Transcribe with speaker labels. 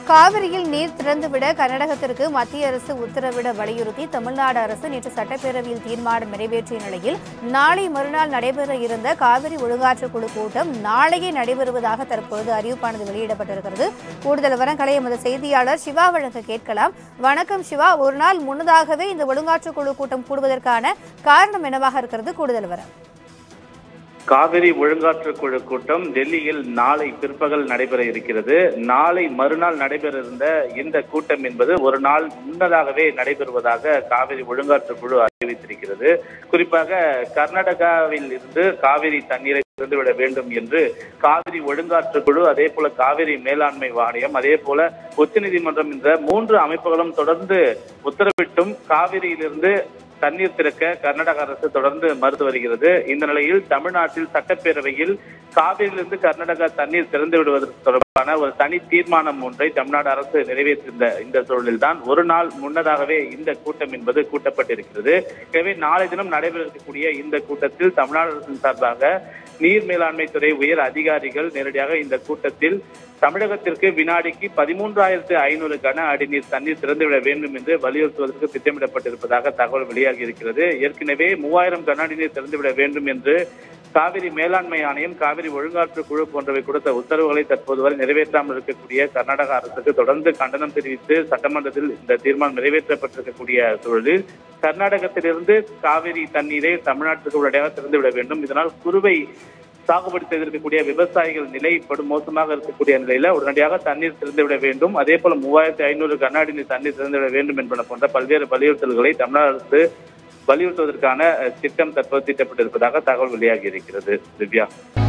Speaker 1: காவிரியில் நீர் திறந்துவிட கர்நாடகத்திற்கு மத்திய அரசு உத்தரவிட வலியுறுத்தி தமிழ்நாடு அரசு நேற்று சட்டப்பேரவையில் தீர்மானம் நிறைவேற்றிய நிலையில் நாளை மறுநாள் நடைபெற இருந்த காவிரி ஒழுங்காற்று குழு கூட்டம் நாளையே நடைபெறுவதாக தற்பொழுது அறிவிப்பானது வெளியிடப்பட்டிருக்கிறது கூடுதல் விவரங்களை எமது செய்தியாளர் சிவா வழங்க கேட்கலாம் வணக்கம் சிவா ஒரு நாள் முன்னதாகவே இந்த ஒழுங்காற்று குழு கூட்டம் கூடுவதற்கான காரணம் என்னவாக இருக்கிறது கூடுதல் விவரம்
Speaker 2: காவிரி ஒழுங்காற்று குழு கூட்டம் டெல்லியில் நாளை பிற்பகல் நடைபெற இருக்கிறது நாளை மறுநாள் நடைபெற இருந்த இந்த கூட்டம் என்பது ஒரு நாள் முன்னதாகவே நடைபெறுவதாக காவிரி ஒழுங்காற்று குழு அறிவித்திருக்கிறது குறிப்பாக கர்நாடகாவில் இருந்து காவிரி தண்ணீரை திறந்துவிட வேண்டும் என்று காவிரி ஒழுங்காற்று குழு அதே போல காவிரி மேலாண்மை வாரியம் அதே போல உச்சநீதிமன்றம் என்ற மூன்று அமைப்புகளும் தொடர்ந்து உத்தரவிட்டும் காவிரியிலிருந்து தண்ணீர் திறக்க கர்நாடக அரசு தொடர்ந்து மறுத்து வருகிறது இந்த நிலையில் தமிழ்நாட்டில் சட்டப்பேரவையில் காவிரியிலிருந்து கர்நாடகா தண்ணீர் திறந்து விடுவதற்கு தொடர்பான ஒரு தனி தீர்மானம் ஒன்றை தமிழ்நாடு அரசு நிறைவேற்றிருந்த இந்த சூழலில்தான் ஒரு நாள் முன்னதாகவே இந்த கூட்டம் என்பது கூட்டப்பட்டிருக்கிறது எனவே நாளை தினம் நடைபெற இருக்கக்கூடிய இந்த கூட்டத்தில் தமிழ்நாடு அரசின் சார்பாக நீர் மேலாண்மை துறை உயர் அதிகாரிகள் நேரடியாக இந்த கூட்டத்தில் தமிழகத்திற்கு வினாடிக்கு பதிமூன்றாயிரத்து ஐநூறு கன அடி நீர் தண்ணீர் திறந்துவிட வேண்டும் என்று வலியுறுத்துவதற்கு திட்டமிடப்பட்டிருப்பதாக தகவல் வெளியாகி இருக்கிறது ஏற்கனவே மூவாயிரம் கன அடி நீர் திறந்துவிட வேண்டும் என்று காவிரி மேலாண்மை ஆணையம் காவிரி ஒழுங்காற்று குழு போன்றவை கொடுத்த உத்தரவுகளை தற்போது வரை நிறைவேற்றாமல் இருக்கக்கூடிய கர்நாடக அரசுக்கு தொடர்ந்து கண்டனம் தெரிவித்து சட்டமன்றத்தில் இந்த தீர்மானம் நிறைவேற்றப்பட்டிருக்கக்கூடிய சூழலில் கர்நாடகத்திலிருந்து காவிரி தண்ணீரை தமிழ்நாட்டுக்கு உடனடியாக திறந்துவிட வேண்டும் இதனால் குறுவை சாகுபடி செய்திருக்கக்கூடிய விவசாயிகள் நிலை படும் மோசமாக இருக்கக்கூடிய நிலையில உடனடியாக தண்ணீர் திறந்துவிட வேண்டும் அதே போல மூவாயிரத்தி ஐநூறு கண்ணாடி நீர் தண்ணீர் திறந்துவிட வேண்டும் என்பன போன்ற பல்வேறு வலியுறுத்தல்களை தமிழ்நாடு அரசு வலியுறுத்துவதற்கான அஹ், திட்டம் தற்போது தீட்டப்பட்டிருப்பதாக தகவல் வெளியாகி இருக்கிறது திவ்யா